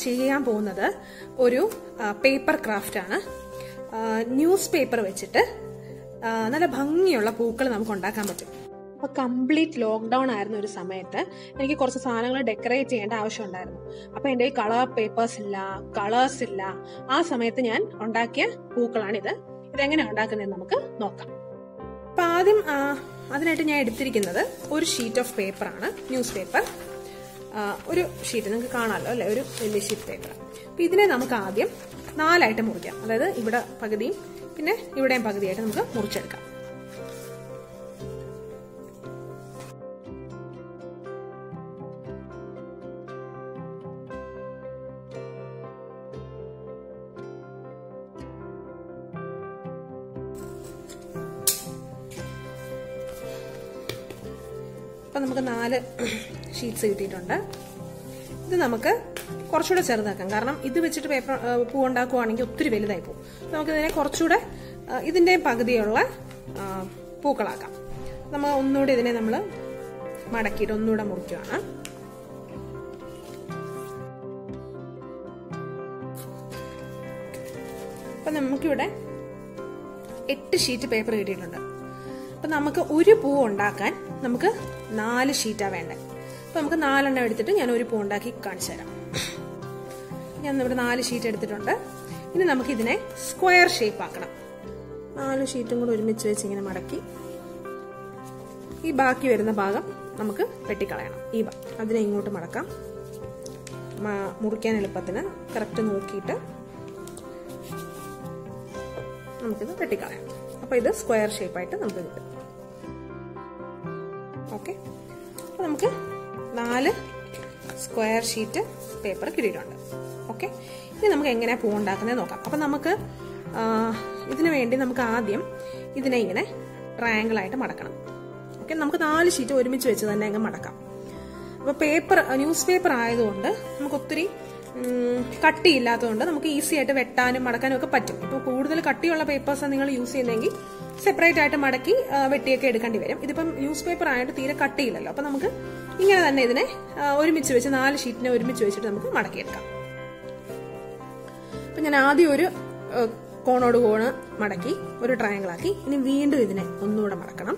ചെയ്യാൻ പോകുന്നത് ഒരു പേപ്പർ ക്രാഫ്റ്റ് ആണ് ന്യൂസ് പേപ്പർ വെച്ചിട്ട് ആ, നല്ല ഭംഗിയുള്ള പൂക്കൾ നമുക്ക് ഉണ്ടാക്കാൻ പറ്റും അപ്പൊ കംപ്ലീറ്റ് ലോക്ക്ഡൌൺ ആയിരുന്ന ഒരു സമയത്ത് എനിക്ക് കുറച്ച് സാധനങ്ങൾ ഡെക്കറേറ്റ് ചെയ്യേണ്ട ആവശ്യമുണ്ടായിരുന്നു അപ്പൊ എന്റെ കളർ പേപ്പേഴ്സ് ഇല്ല കളേഴ്സ് ഇല്ല ആ സമയത്ത് ഞാൻ ഉണ്ടാക്കിയ പൂക്കളാണിത് ഇതെങ്ങനെ ഉണ്ടാക്കുന്നതെന്ന് നമുക്ക് നോക്കാം അപ്പൊ ആദ്യം ആ, അതിനായിട്ട് ഞാൻ എടുത്തിരിക്കുന്നത് ഒരു ഷീറ്റ് ഓഫ് പേപ്പർ ആണ് ന്യൂസ് പേപ്പർ ഒരു ഷീറ്റ് നിങ്ങൾക്ക് കാണാമല്ലോ അല്ലെ ഒരു വലിയ ഷീറ്റ് പേപ്പർ അപ്പൊ ഇതിനെ നമുക്ക് ആദ്യം നാലായിട്ട് മുറിക്കാം അതായത് ഇവിടെ പകുതിയും പിന്നെ ഇവിടെയും പകുതിയായിട്ട് നമുക്ക് മുറിച്ചെടുക്കാം അപ്പൊ നമുക്ക് നാല് ഷീറ്റ്സ് കിട്ടിയിട്ടുണ്ട് ഇത് നമുക്ക് കുറച്ചുകൂടെ ചെറുതാക്കാം കാരണം ഇത് വെച്ചിട്ട് പേപ്പർ പൂ ഉണ്ടാക്കുവാണെങ്കിൽ ഒത്തിരി വലുതായി പോകും നമുക്ക് ഇതിനെ കുറച്ചുകൂടെ ആ, ഇതിന്റെ പകുതിയുള്ള ആ, പൂക്കളാക്കാം നമ്മൾ ഒന്നുകൂടി ഇതിനെ നമ്മൾ മടക്കിയിട്ട് ഒന്നുകൂടെ മുറിക്കുകയാണ് അപ്പൊ നമുക്കിവിടെ എട്ട് ഷീറ്റ് പേപ്പർ കിട്ടിയിട്ടുണ്ട് അപ്പൊ നമുക്ക് ഒരു പൂ ഉണ്ടാക്കാൻ നമുക്ക് നാല് ഷീറ്റാ വേണ്ടേ അപ്പൊ നമുക്ക് നാലെണ്ണം എടുത്തിട്ട് ഞാൻ ഒരു പൂ ഉണ്ടാക്കി കാണിച്ചു തരാം ഞാൻ ഇവിടെ നാല് ഷീറ്റ് എടുത്തിട്ടുണ്ട് ഇനി നമുക്ക് ഇതിനെ സ്ക്വയർ ഷേപ്പ് ആക്കണം നാല് ഷീറ്റും കൂടെ ഒരുമിച്ച് വെച്ച് ഇങ്ങനെ മടക്കി ഈ ബാക്കി വരുന്ന ഭാഗം നമുക്ക് വെട്ടിക്കളയണം ഈ ഭാ- അതിനെ ഇങ്ങോട്ട് മടക്കാം മ- മുറിക്കാൻ എളുപ്പത്തിന് കറക്റ്റ് നോക്കിയിട്ട് നമുക്കിത് വെട്ടിക്കളയാം അപ്പൊ ഇത് സ്ക്വയർ ഷേപ്പായിട്ട് നമുക്ക് കിട്ടും ഓക്കെ അപ്പൊ നമുക്ക് നാല് സ്ക്വയർ ഷീറ്റ് പേപ്പർ കിട്ടിയിട്ടുണ്ട് ഓക്കെ ഇനി നമുക്ക് എങ്ങനെയാ പൂ ഉണ്ടാക്കുന്നത് നോക്കാം അപ്പൊ നമുക്ക് ആ, ഇതിനു വേണ്ടി നമുക്ക് ആദ്യം ഇതിനെ ഇങ്ങനെ ട്രയാങ്കിൾ ആയിട്ട് മടക്കണം ഓക്കെ നമുക്ക് നാല് ഷീറ്റ് ഒരുമിച്ച് വെച്ച് തന്നെ അങ്ങ് മടക്കാം അപ്പൊ പേപ്പർ ന്യൂസ് പേപ്പർ ആയതുകൊണ്ട് നമുക്ക് ഒത്തിരി ഉം, കട്ടിയില്ലാത്തതുകൊണ്ട് നമുക്ക് ഈസി ആയിട്ട് വെട്ടാനും മടക്കാനും ഒക്കെ പറ്റും ഇപ്പൊ കൂടുതൽ കട്ടിയുള്ള പേപ്പേഴ്സ് നിങ്ങൾ യൂസ് ചെയ്യുന്നെങ്കിൽ സെപ്പറേറ്റ് ആയിട്ട് മടക്കി ആ, വെട്ടിയൊക്കെ എടുക്കേണ്ടി വരും ഇതിപ്പം ന്യൂസ് പേപ്പർ ആയതുകൊണ്ട് തീരെ കട്ടിയില്ലല്ലോ അപ്പൊ നമുക്ക് ഇങ്ങനെ തന്നെ ഇതിനെ ആ, ഒരുമിച്ച് വെച്ച് നാല് ഷീറ്റിനെ ഒരുമിച്ച് വെച്ചിട്ട് നമുക്ക് മടക്കിയെടുക്കാം അപ്പൊ ഞാൻ ആദ്യം ഒരു ആ, കോണോട് കോണ് മടക്കി ഒരു ട്രയാങ്കിൾ ആക്കി ഇനി വീണ്ടും ഇതിനെ ഒന്നുകൂടെ മടക്കണം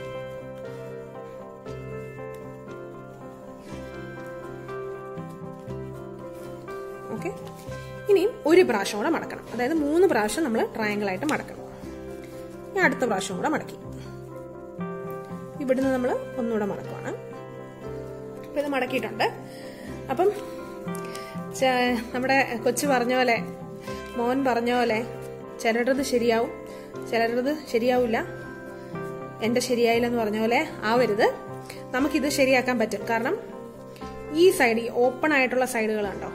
ഓക്കെ ഇനിയും ഒരു പ്രാവശ്യം കൂടെ മടക്കണം അതായത് മൂന്ന് പ്രാവശ്യം നമ്മൾ ട്രയാങ്കിൾ ആയിട്ട് മടക്കണം ഇനി അടുത്ത പ്രാവശ്യം കൂടെ മടക്കി ഇവിടുന്ന് നമ്മൾ ഒന്നുകൂടെ മടക്കുവാണ് അപ്പൊ ഇത് മടക്കിയിട്ടുണ്ട് അപ്പം ചെ- നമ്മുടെ കൊച്ചു പറഞ്ഞ പോലെ മോൻ പറഞ്ഞ പോലെ ചിലരുടേത് ശരിയാവും ചിലരുടേത് ശരിയാവില്ല എന്റെ ശരിയായില്ലെന്ന് പറഞ്ഞ പോലെ ആവരുത് നമുക്കിത് ശരിയാക്കാൻ പറ്റും കാരണം ഈ സൈഡ് ഈ ഓപ്പൺ ആയിട്ടുള്ള സൈഡുകൾ കണ്ടോ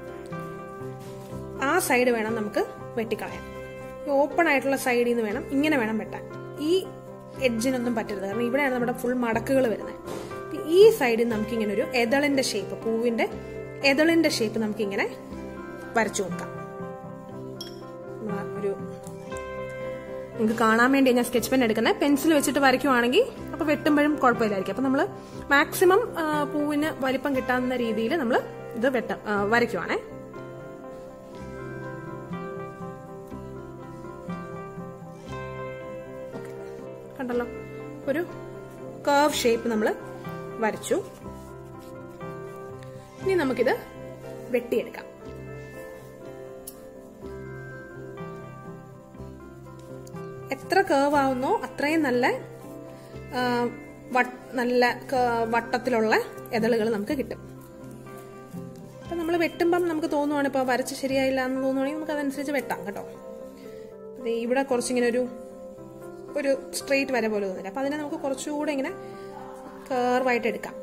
ആ സൈഡ് വേണം നമുക്ക് വെട്ടിക്കളയാൻ ഈ ഓപ്പൺ ആയിട്ടുള്ള സൈഡിൽ നിന്ന് വേണം ഇങ്ങനെ വേണം വെട്ടാൻ ഈ എഡ്ജിനൊന്നും പറ്റരുത് കാരണം ഇവിടെയാണ് നമ്മുടെ ഫുൾ മടക്കുകൾ വരുന്നത് അപ്പൊ ഈ സൈഡിൽ നമുക്ക് ഇങ്ങനെ ഒരു എതളിന്റെ ഷേപ്പ് പൂവിന്റെ എതളിന്റെ ഷേപ്പ് നമുക്ക് ഇങ്ങനെ വരച്ചു കൊടുക്കാം നമ്മളാ ഒരു നിങ്ങൾക്ക് കാണാൻ വേണ്ടി ഞാൻ സ്കെച്ച് പെൻ എടുക്കുന്നത് പെൻസിൽ വെച്ചിട്ട് വരയ്ക്കുവാണെങ്കിൽ അപ്പൊ വെട്ടുമ്പോഴും കുഴപ്പമില്ലായിരിക്കും അപ്പൊ നമ്മൾ മാക്സിമം പൂവിന് വലിപ്പം കിട്ടാവുന്ന രീതിയിൽ നമ്മൾ ഇത് വെട്ട ആ, വരയ്ക്കുവാണേ കണ്ടല്ലോ ഒരു കർവ് ഷേപ്പ് നമ്മൾ വരച്ചു ഇനി നമുക്കിത് വെട്ടിയെടുക്കാം എത്ര കേവ് ആവുന്നോ അത്രയും നല്ല ആ, വട്ട്- നല്ല ക- വട്ടത്തിലുള്ള എതളുകൾ നമുക്ക് കിട്ടും അപ്പൊ നമ്മൾ വെട്ടുമ്പം നമുക്ക് തോന്നുവാണ് ഇപ്പൊ വരച്ച് ശരിയായില്ല എന്ന് തോന്നുവാണെങ്കിൽ നമുക്ക് അതനുസരിച്ച് വെട്ടാം കേട്ടോ ദേ ഇവിടെ കുറച്ചിങ്ങനെ ഒരു ഒരു സ്ട്രെയിറ്റ് വര പോലെ തോന്നില്ല അപ്പൊ അതിനെ നമുക്ക് കുറച്ചുകൂടെ ഇങ്ങനെ കേർവായിട്ട് എടുക്കാം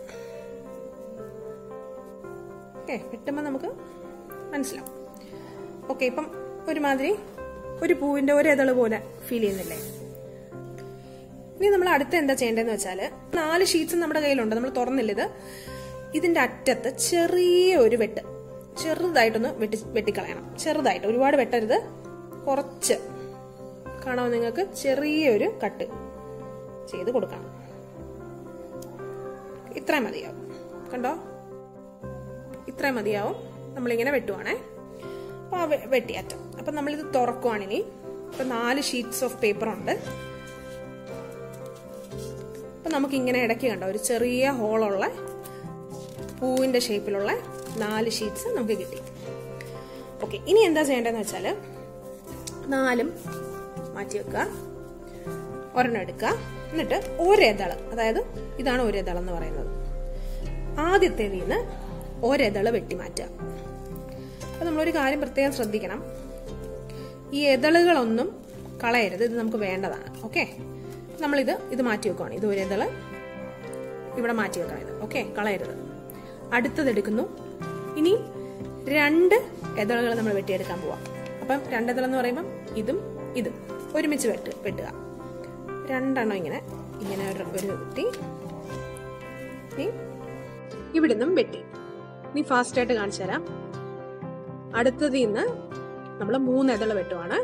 ഓക്കെ വെട്ടുമ്പോൾ നമുക്ക് മനസ്സിലാവും ഓക്കെ ഇപ്പം ഒരുമാതിരി ഒരു പൂവിന്റെ ഒരു ഇതള് പോലെ ഫീൽ ചെയ്യുന്നില്ലേ ഇനി നമ്മൾ അടുത്ത് എന്താ ചെയ്യേണ്ടതെന്ന് വെച്ചാൽ നാല് ഷീറ്റ്സ് നമ്മുടെ കയ്യിലുണ്ട് നമ്മൾ തുറന്നില്ല ഇത് ഇതിന്റെ അറ്റത്ത് ചെറിയ ഒരു വെട്ട് ചെറുതായിട്ടൊന്ന് വെട്ടി വെട്ടിക്കളയണം ചെറുതായിട്ട് ഒരുപാട് വെട്ടരുത് കുറച്ച് കാണാമോ നിങ്ങൾക്ക് ചെറിയൊരു കട്ട് ചെയ്ത് കൊടുക്കണം ഇത്രയും മതിയാവും കണ്ടോ ഇത്രയും മതിയാവും നമ്മളിങ്ങനെ വെട്ടുവാണേ അപ്പോൾ ആ വെ- വെട്ടിയറ്റം അപ്പം നമ്മളിത് തുറക്കുവാണ് ഇനി ഇപ്പം നാല് ഷീറ്റ്സ് ഓഫ് പേപ്പർ ഉണ്ട് അപ്പം നമുക്ക് ഇങ്ങനെ ഇടയ്ക്ക് കണ്ടോ ഒരു ചെറിയ ഹോളുള്ള പൂവിൻ്റെ ഷേപ്പിലുള്ള നാല് ഷീറ്റ്സ് നമുക്ക് കിട്ടി ഓക്കെ ഇനി എന്താ ചെയ്യേണ്ടതെന്ന് വെച്ചാൽ നാലും മാറ്റി വെക്കുക ഒരെണ്ണം എടുക്കുക എന്നിട്ട് ഒരെതള് അതായത് ഇതാണ് ഒരെതളം എന്ന് പറയുന്നത് ആദ്യത്തേതിൽ നിന്ന് ഒരെതള് വെട്ടി മാറ്റുക അപ്പൊ നമ്മളൊരു കാര്യം പ്രത്യേകം ശ്രദ്ധിക്കണം ഈ എതളുകളൊന്നും കളയരുത് ഇത് നമുക്ക് വേണ്ടതാണ് ഓക്കെ നമ്മളിത് ഇത് മാറ്റി വെക്കുവാണ് ഇത് ഒരെതള് ഇവിടെ മാറ്റി വെക്കണം ഇത് ഓക്കെ കളയരുത് അടുത്തത് എടുക്കുന്നു ഇനി രണ്ട് എതളുകൾ നമ്മൾ വെട്ടിയെടുക്കാൻ പോവാം അപ്പം രണ്ടെതൾ എന്ന് പറയുമ്പം ഇതും ഇതും ഒരുമിച്ച് വെട്ട് വെട്ടുക രണ്ടെണ്ണം ഇങ്ങനെ ഇങ്ങനെ ഒരു ഒരു വെട്ടി ഇനി ഇവിടുന്നും വെട്ടി ഇനി ഫാസ്റ്റ് ആയിട്ട് കാണിച്ചു തരാം അടുത്തതിൽ നിന്ന് നമ്മൾ മൂന്ന് എതള് വെട്ടുവാണ്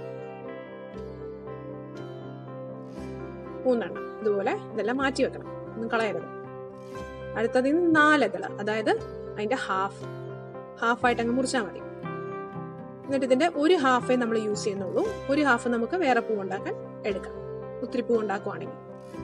മൂന്നെണ്ണം ഇതുപോലെ ഇതെല്ലാം മാറ്റി വെക്കണം ഒന്നും കളയരുത് അടുത്തതിൽ നിന്ന് നാലെതള് അതായത് അതിന്റെ ഹാഫ് ഹാഫ് ആയിട്ട് അങ്ങ് മുറിച്ചാൽ മതി എന്നിട്ട് ഇതിന്റെ ഒരു ഹാഫേ നമ്മൾ യൂസ് ചെയ്യുന്നുള്ളൂ ഒരു ഹാഫ് നമുക്ക് വേറെ പൂ ഉണ്ടാക്കാൻ എടുക്കാം ഒത്തിരി പൂ ഉണ്ടാക്കുവാണെങ്കിൽ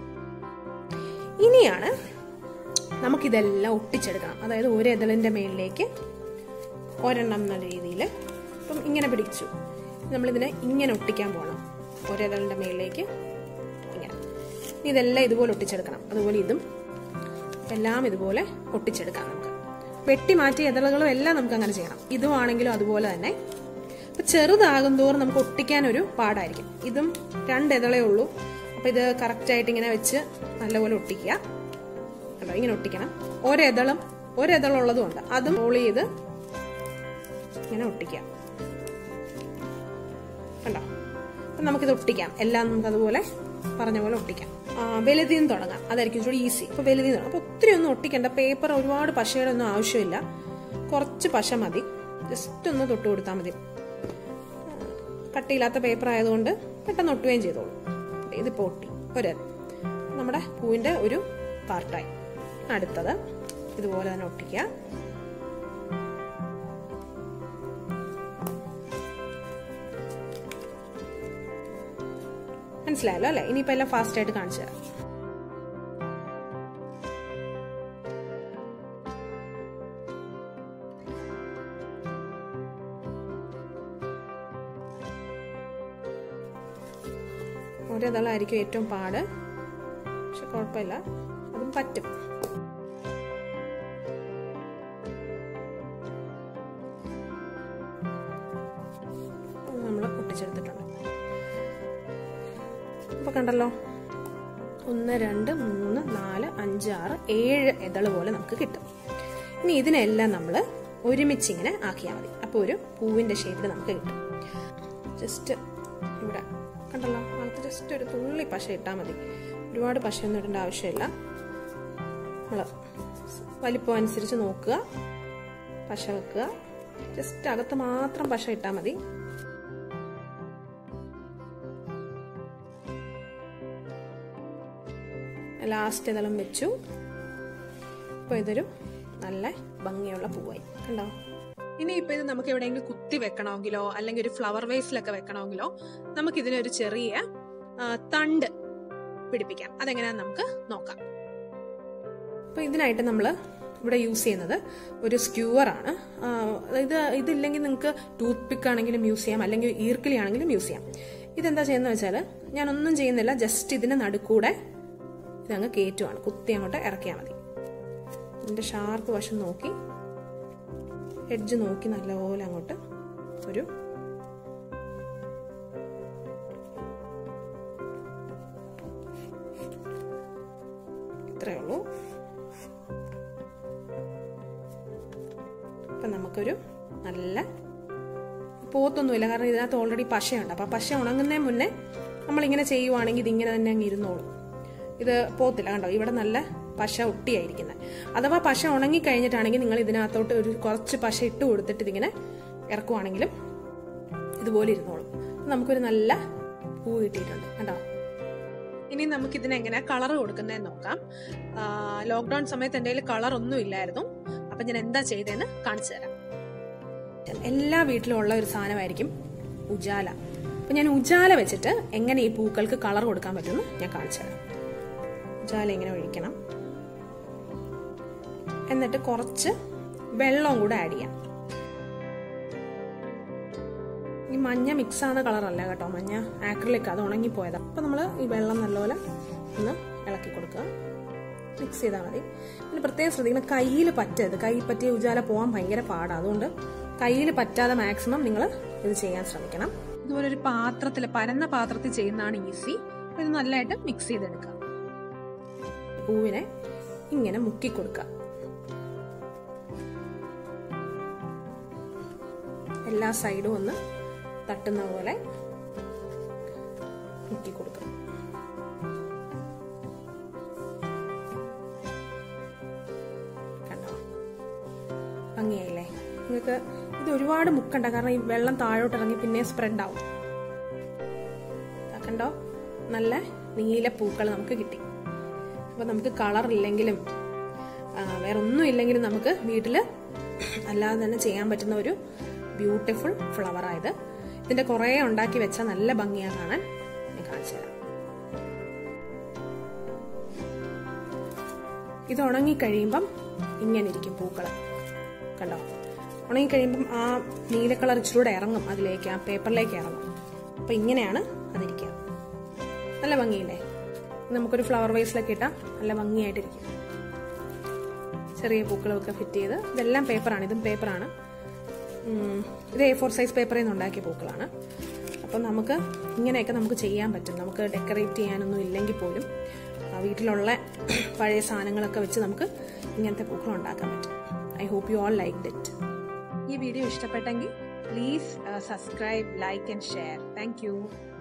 ഇനിയാണ് നമുക്കിതെല്ലാം ഒട്ടിച്ചെടുക്കണം അതായത് ഒരു എതളിന്റെ മേളിലേക്ക് ഒരെണ്ണം എന്നുള്ള രീതിയിൽ ഇപ്പം ഇങ്ങനെ പിടിച്ചു നമ്മളിതിനെ ഇങ്ങനെ ഒട്ടിക്കാൻ പോകണം ഒരെതളിന്റെ മേളിലേക്ക് ഇങ്ങനെ ഇനി ഇതെല്ലാം ഇതുപോലെ ഒട്ടിച്ചെടുക്കണം അതുപോലെ ഇതും എല്ലാം ഇതുപോലെ ഒട്ടിച്ചെടുക്കാം നമുക്ക് വെട്ടി മാറ്റിയ എതളുകളും എല്ലാം നമുക്ക് അങ്ങനെ ചെയ്യണം ഇതുമാണെങ്കിലും അതുപോലെ തന്നെ അപ്പൊ ചെറുതാകും തോറും നമുക്ക് ഒട്ടിക്കാൻ ഒരു പാടായിരിക്കും ഇതും രണ്ട് എതളേ ഉള്ളൂ അപ്പൊ ഇത് കറക്റ്റ് ആയിട്ട് ഇങ്ങനെ വെച്ച് നല്ലപോലെ ഒട്ടിക്കുക കണ്ടോ ഇങ്ങനെ ഒട്ടിക്കണം ഒരെതളും ഒരെതളുള്ളതും ഉണ്ട് അതും റോൾ ചെയ്ത് ഇങ്ങനെ ഒട്ടിക്കാം കണ്ടോ അപ്പൊ നമുക്കിത് ഒട്ടിക്കാം എല്ലാം നമുക്ക് അതുപോലെ പറഞ്ഞ പോലെ ഒട്ടിക്കാം ആ, വലുതിൽ നിന്ന് തുടങ്ങാം അതായിരിക്കും ഇച്ചിരി ഈസി ഇപ്പൊ വലുതിൽ നിന്ന് തുടങ്ങാം അപ്പൊ ഒത്തിരി ഒന്നും ഒട്ടിക്കണ്ട പേപ്പർ ഒരുപാട് പശയുടെ ഒന്നും ആവശ്യമില്ല കുറച്ച് പശ മതി ജസ്റ്റ് ഒന്ന് തൊട്ട് കൊടുത്താൽ മതി കട്ടിയില്ലാത്ത പേപ്പർ ആയതുകൊണ്ട് പെട്ടെന്ന് ഒട്ടുകയും ചെയ്തോളൂ ഇതിപ്പോൾ ഒട്ടി ഒരു നമ്മുടെ പൂവിന്റെ ഒരു പാർട്ടായി അടുത്തത് ഇതുപോലെ തന്നെ ഒട്ടിക്കുക മനസ്സിലായല്ലോ അല്ലെ ഇനിയിപ്പോ എല്ലാം ഫാസ്റ്റ് ആയിട്ട് കാണിച്ചു തരാം ഒരേതളായിരിക്കും ഏറ്റവും പാട് പക്ഷെ കുഴപ്പമില്ല അതും പറ്റും നമ്മൾ ഒട്ടിച്ചെടുത്തിട്ടുണ്ട് അപ്പൊ കണ്ടല്ലോ ഒന്ന് രണ്ട് മൂന്ന് നാല് അഞ്ച് ആറ് ഏഴ് എതള് പോലെ നമുക്ക് കിട്ടും ഇനി ഇതിനെല്ലാം നമ്മൾ ഒരുമിച്ച് ഇങ്ങനെ ആക്കിയാൽ മതി അപ്പോൾ ഒരു പൂവിന്റെ ഷേപ്പിൽ നമുക്ക് കിട്ടും ജസ്റ്റ് ഇവിടെ കണ്ടല്ലോ നമുക്ക് ജസ്റ്റ് ഒരു തുള്ളി പശ ഇട്ടാൽ മതി ഒരുപാട് പശയൊന്നും ഇടേണ്ട ആവശ്യമില്ല നമ്മൾ വലിപ്പം അനുസരിച്ച് നോക്കുക പശ വെക്കുക ജസ്റ്റ് അകത്ത് മാത്രം പശ ഇട്ടാൽ മതി ലാസ്റ്റ് ഇതെല്ലാം വെച്ചു അപ്പോൾ ഇതൊരു നല്ല ഭംഗിയുള്ള പൂവായി കണ്ടോ ഇനി ഇപ്പൊ ഇത് നമുക്ക് എവിടെയെങ്കിലും കുത്തി വെക്കണമെങ്കിലോ അല്ലെങ്കിൽ ഒരു ഫ്ലവർ വേസിലൊക്കെ വെക്കണമെങ്കിലോ നമുക്ക് ഇതിനൊരു ചെറിയ ആ, തണ്ട് പിടിപ്പിക്കാം അതെങ്ങനെയാന്ന് നമുക്ക് നോക്കാം അപ്പൊ ഇതിനായിട്ട് നമ്മൾ ഇവിടെ യൂസ് ചെയ്യുന്നത് ഒരു സ്ക്യൂവർ ആണ് ആ, ഇത് ഇതില്ലെങ്കിൽ നിങ്ങൾക്ക് ടൂത്ത് പിക്ക് ആണെങ്കിലും യൂസ് ചെയ്യാം അല്ലെങ്കിൽ ഈർക്കിലി ആണെങ്കിലും യൂസ് ചെയ്യാം ഇതെന്താ ചെയ്യുന്നത് വെച്ചാൽ ഞാനൊന്നും ചെയ്യുന്നില്ല ജസ്റ്റ് ഇതിന്റെ നടുക്കൂടെ ഇതങ്ങ് കയറ്റുവാണ് കുത്തി അങ്ങോട്ട് ഇറക്കിയാൽ മതി ഇതിന്റെ ഷാർപ്പ് വശം നോക്കി എഡ്ജ് നോക്കി നല്ലപോലെ അങ്ങോട്ട് ഒരു ഇത്രയേ ഉള്ളൂ അപ്പം നമുക്കൊരു നല്ല പോത്തൊന്നുമില്ല കാരണം ഇതിനകത്ത് ഓൾറെഡി പശയുണ്ട് അപ്പം പശ ഉണങ്ങുന്നതിന് മുന്നേ നമ്മളിങ്ങനെ ചെയ്യുവാണെങ്കിൽ ഇതിങ്ങനെ തന്നെ അങ്ങ് ഇരുന്നോളും ഇത് പോത്തില്ല കണ്ടോ ഇവിടെ നല്ല പശ ഒട്ടിയായിരിക്കുന്നത് അഥവാ പശ ഉണങ്ങി കഴിഞ്ഞിട്ടാണെങ്കിൽ നിങ്ങൾ ഇതിനകത്തോട്ട് ഒരു കുറച്ച് പശ ഇട്ട് കൊടുത്തിട്ട് ഇതിങ്ങനെ ഇറക്കുവാണെങ്കിലും ഇതുപോലെ ഇരുന്നോളും നമുക്കൊരു നല്ല പൂ കിട്ടിയിട്ടുണ്ട് കണ്ടോ ഇനി നമുക്ക് ഇതിന് എങ്ങനെ കളർ കൊടുക്കുന്നതെന്ന് നോക്കാം ലോക്ക്ഡൌൺ സമയത്ത് എൻ്റെ കയ്യിൽ കളർ ഒന്നും ഇല്ലായിരുന്നു അപ്പൊ ഞാൻ എന്താ ചെയ്തതെന്ന് കാണിച്ചു തരാം എല്ലാ വീട്ടിലും ഉള്ള ഒരു സാധനമായിരിക്കും ഉജാല അപ്പൊ ഞാൻ ഉജാല വെച്ചിട്ട് എങ്ങനെ ഈ പൂക്കൾക്ക് കളർ കൊടുക്കാൻ പറ്റുമെന്ന് ഞാൻ കാണിച്ചു തരാം ഉജാല ഇങ്ങനെ ഒഴിക്കണം എന്നിട്ട് കുറച്ച് വെള്ളവും കൂടെ ആഡ് ചെയ്യാം ഈ മഞ്ഞ മിക്സ് ആവുന്ന കളറല്ല കേട്ടോ മഞ്ഞ ആക്രിലിക് അത് ഉണങ്ങിപ്പോയതാ അപ്പൊ നമ്മൾ ഈ വെള്ളം നല്ലപോലെ ഒന്ന് ഇളക്കി കൊടുക്കുക മിക്സ് ചെയ്താൽ മതി പിന്നെ പ്രത്യേകം ശ്രദ്ധിക്കണം കയ്യിൽ പറ്റരുത് കൈ പറ്റിയ ഉജാല പോകാൻ ഭയങ്കര പാടാണ് അതുകൊണ്ട് കയ്യിൽ പറ്റാതെ മാക്സിമം നിങ്ങൾ ഇത് ചെയ്യാൻ ശ്രമിക്കണം ഇതുപോലെ ഒരു പാത്രത്തിൽ പരന്ന പാത്രത്തിൽ ചെയ്യുന്നതാണ് ഈസി ഇത് നല്ലതായിട്ട് മിക്സ് ചെയ്തെടുക്കുക പൂവിനെ ഇങ്ങനെ മുക്കി കൊടുക്കുക എല്ലാ സൈഡും ഒന്ന് തട്ടുന്ന പോലെ മുക്കി കൊടുക്കുക കണ്ടോ ഭംഗിയായില്ലേ നിങ്ങൾക്ക് ഇത് ഒരുപാട് മുക്കണ്ട കാരണം ഈ വെള്ളം താഴോട്ട് ഇറങ്ങി പിന്നെ സ്പ്രെഡ് ആവും കണ്ടോ നല്ല നീല പൂക്കൾ നമുക്ക് കിട്ടി അപ്പൊ നമുക്ക് കളർ ഇല്ലെങ്കിലും വേറെ ഒന്നും ഇല്ലെങ്കിലും നമുക്ക് വീട്ടിൽ അല്ലാതെ തന്നെ ചെയ്യാൻ പറ്റുന്ന ഒരു ബ്യൂട്ടിഫുൾ ഫ്ലവർ ആയത് ഇതിന്റെ കുറേ ഉണ്ടാക്കി വെച്ചാൽ നല്ല ഭംഗിയാ കാണാൻ ഞാൻ കാണിച്ചു തരാം ഇത് ഉണങ്ങി കഴിയുമ്പം ഇങ്ങനെ ഇരിക്കും പൂക്കൾ കണ്ടോ ഉണങ്ങി കഴിയുമ്പം ആ നീല കളർ ഇച്ചിലൂടെ ഇറങ്ങും അതിലേക്ക് ആ പേപ്പറിലേക്ക് ഇറങ്ങും അപ്പൊ ഇങ്ങനെയാണ് അതിരിക്കുക നല്ല ഭംഗിയില്ലേ നമുക്കൊരു ഫ്ലവർ വേസിലൊക്കെ ഇട്ടാൽ നല്ല ഭംഗിയായിട്ടിരിക്കും ചെറിയ പൂക്കളൊക്കെ ഫിറ്റ് ചെയ്ത് ഇതെല്ലാം പേപ്പറാണ് ഇതും പേപ്പറാണ് ഇത് എ ഫോർ സൈസ് പേപ്പറിൽ നിന്ന് ഉണ്ടാക്കിയ പൂക്കളാണ് അപ്പം നമുക്ക് ഇങ്ങനെയൊക്കെ നമുക്ക് ചെയ്യാൻ പറ്റും നമുക്ക് ഡെക്കറേറ്റ് ചെയ്യാനൊന്നും ഇല്ലെങ്കിൽ പോലും വീട്ടിലുള്ള പഴയ സാധനങ്ങളൊക്കെ വെച്ച് നമുക്ക് ഇങ്ങനത്തെ പൂക്കൾ ഉണ്ടാക്കാൻ പറ്റും I hope you all like it ഈ വീഡിയോ ഇഷ്ടപ്പെട്ടെങ്കിൽ please subscribe like and share thank